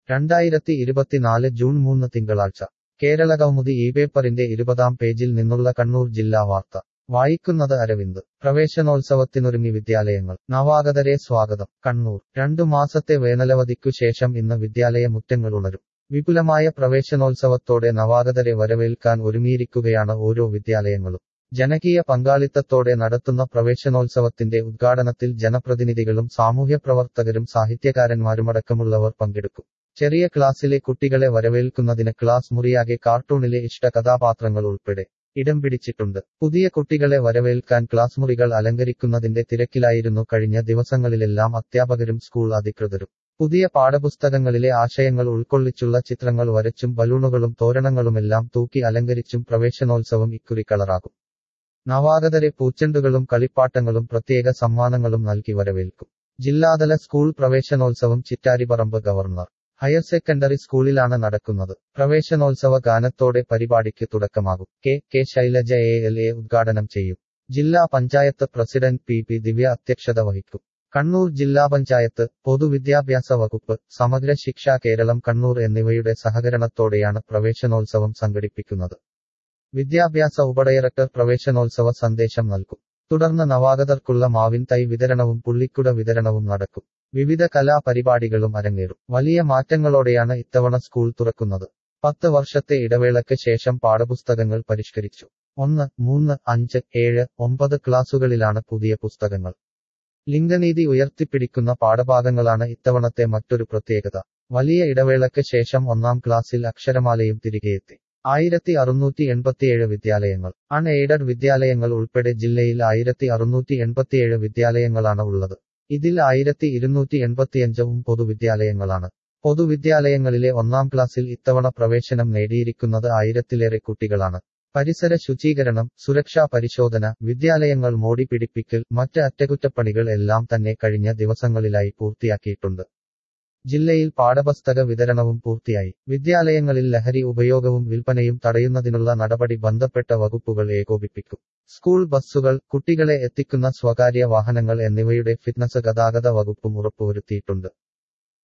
രണ്ടായിരത്തി ഇരുപത്തിനാല് ജൂൺ മൂന്ന് തിങ്കളാഴ്ച കേരള കൗമുദി ഈ പേപ്പറിന്റെ ഇരുപതാം പേജിൽ നിന്നുള്ള കണ്ണൂർ ജില്ലാ വാർത്ത വായിക്കുന്നത് അരവിന്ദ് പ്രവേശനോത്സവത്തിനൊരുങ്ങി വിദ്യാലയങ്ങൾ നവാഗതരെ സ്വാഗതം കണ്ണൂർ രണ്ടു മാസത്തെ വേനലവധിക്കു ശേഷം ഇന്ന് വിദ്യാലയ മുറ്റങ്ങൾ ഉണരും വിപുലമായ പ്രവേശനോത്സവത്തോടെ നവാഗതരെ വരവേൽക്കാൻ ഒരുങ്ങിയിരിക്കുകയാണ് ഓരോ വിദ്യാലയങ്ങളും ജനകീയ പങ്കാളിത്തത്തോടെ നടത്തുന്ന പ്രവേശനോത്സവത്തിന്റെ ഉദ്ഘാടനത്തിൽ ജനപ്രതിനിധികളും സാമൂഹ്യപ്രവർത്തകരും സാഹിത്യകാരന്മാരുമടക്കമുള്ളവർ പങ്കെടുക്കും ചെറിയ ക്ലാസ്സിലെ കുട്ടികളെ വരവേൽക്കുന്നതിന് ക്ലാസ് മുറിയാകെ കാർട്ടൂണിലെ ഇഷ്ട കഥാപാത്രങ്ങൾ ഉൾപ്പെടെ ഇടം പിടിച്ചിട്ടുണ്ട് പുതിയ കുട്ടികളെ വരവേൽക്കാൻ ക്ലാസ് മുറികൾ അലങ്കരിക്കുന്നതിന്റെ തിരക്കിലായിരുന്നു കഴിഞ്ഞ ദിവസങ്ങളിലെല്ലാം അധ്യാപകരും സ്കൂൾ അധികൃതരും പുതിയ പാഠപുസ്തകങ്ങളിലെ ആശയങ്ങൾ ഉൾക്കൊള്ളിച്ചുള്ള ചിത്രങ്ങൾ വരച്ചും ബലൂണുകളും തോരണങ്ങളുമെല്ലാം തൂക്കി അലങ്കരിച്ചും പ്രവേശനോത്സവം ഇക്കുറി കളറാകും നവാഗതരെ പൂച്ചെണ്ടുകളും കളിപ്പാട്ടങ്ങളും പ്രത്യേക സമ്മാനങ്ങളും നൽകി വരവേൽക്കും ജില്ലാതല സ്കൂൾ പ്രവേശനോത്സവം ചിറ്റാരിപ്പറമ്പ് ഗവർണർ ഹയർ സെക്കൻഡറി സ്കൂളിലാണ് നടക്കുന്നത് പ്രവേശനോത്സവ ഗാനത്തോടെ പരിപാടിക്ക് തുടക്കമാകും K K Shailaja A L A ഉദ്ഘാടനം ചെയ്യും ജില്ലാ panchayat president P P Divya അധ്യക്ഷത വഹിക്കും കണ്ണൂർ ജില്ലാ പഞ്ചായത്ത് പൊതുവിദ്യാഭ്യാസ വകുപ്പ് സമഗ്ര ശിക്ഷ കേരളം കണ്ണൂർ എന്നിവയുടെ സഹകരണത്തോടെയാണ് പ്രവേശനോത്സവം സംഘടിപ്പിക്കുന്നത് വിദ്യാഭ്യാസ ഉപഡയറക്ടർ പ്രവേശനോത്സവ സന്ദേശം നൽകും തുടർന്ന് നവാഗതർക്കുള്ള മാവിൻ തൈ വിതരണവും പുള്ളിക്കുട വിതരണവും നടക്കും വിവിധ കലാപരിപാടികളും അരങ്ങേറും വലിയ മാറ്റങ്ങളോടെയാണ് ഇത്തവണ സ്കൂൾ തുറക്കുന്നത് പത്ത് വർഷത്തെ ഇടവേളയ്ക്ക് ശേഷം പാഠപുസ്തകങ്ങൾ പരിഷ്കരിച്ചു ഒന്ന് മൂന്ന് അഞ്ച് ഏഴ് ഒമ്പത് ക്ലാസുകളിലാണ് പുതിയ പുസ്തകങ്ങൾ ലിംഗനീതി ഉയർത്തിപ്പിടിക്കുന്ന പാഠഭാഗങ്ങളാണ് ഇത്തവണത്തെ മറ്റൊരു പ്രത്യേകത വലിയ ഇടവേളയ്ക്ക് ശേഷം ഒന്നാം ക്ലാസ്സിൽ അക്ഷരമാലയും തിരികെയെത്തി ആയിരത്തി അറുന്നൂറ്റി എൺപത്തിയേഴ് വിദ്യാലയങ്ങൾ അൺ എയ്ഡഡ് വിദ്യാലയങ്ങൾ ഉൾപ്പെടെ ജില്ലയിൽ ആയിരത്തി അറുന്നൂറ്റി എൺപത്തിയേഴ് വിദ്യാലയങ്ങളാണ് ഉള്ളത് ഇതിൽ ആയിരത്തി ഇരുന്നൂറ്റി എൺപത്തിയഞ്ചവും പൊതുവിദ്യാലയങ്ങളാണ് പൊതുവിദ്യാലയങ്ങളിലെ ഒന്നാം ക്ലാസ്സിൽ ഇത്തവണ പ്രവേശനം നേടിയിരിക്കുന്നത് ആയിരത്തിലേറെ കുട്ടികളാണ് പരിസര ശുചീകരണം സുരക്ഷാ പരിശോധന വിദ്യാലയങ്ങൾ മോടി പിടിപ്പിക്കൽ മറ്റ് അറ്റകുറ്റപ്പണികൾ എല്ലാം തന്നെ കഴിഞ്ഞ ദിവസങ്ങളിലായി പൂർത്തിയാക്കിയിട്ടുണ്ട് ജില്ലയിൽ പാഠപുസ്തക വിതരണവും പൂർത്തിയായി വിദ്യാലയങ്ങളിൽ ലഹരി ഉപയോഗവും വിൽപ്പനയും തടയുന്നതിനുള്ള നടപടി ബന്ധപ്പെട്ട വകുപ്പുകൾ ഏകോപിപ്പിക്കും സ്കൂൾ ബസ്സുകൾ കുട്ടികളെ എത്തിക്കുന്ന സ്വകാര്യ വാഹനങ്ങൾ എന്നിവയുടെ ഫിറ്റ്നസ് ഗതാഗത വകുപ്പും ഉറപ്പുവരുത്തിയിട്ടുണ്ട്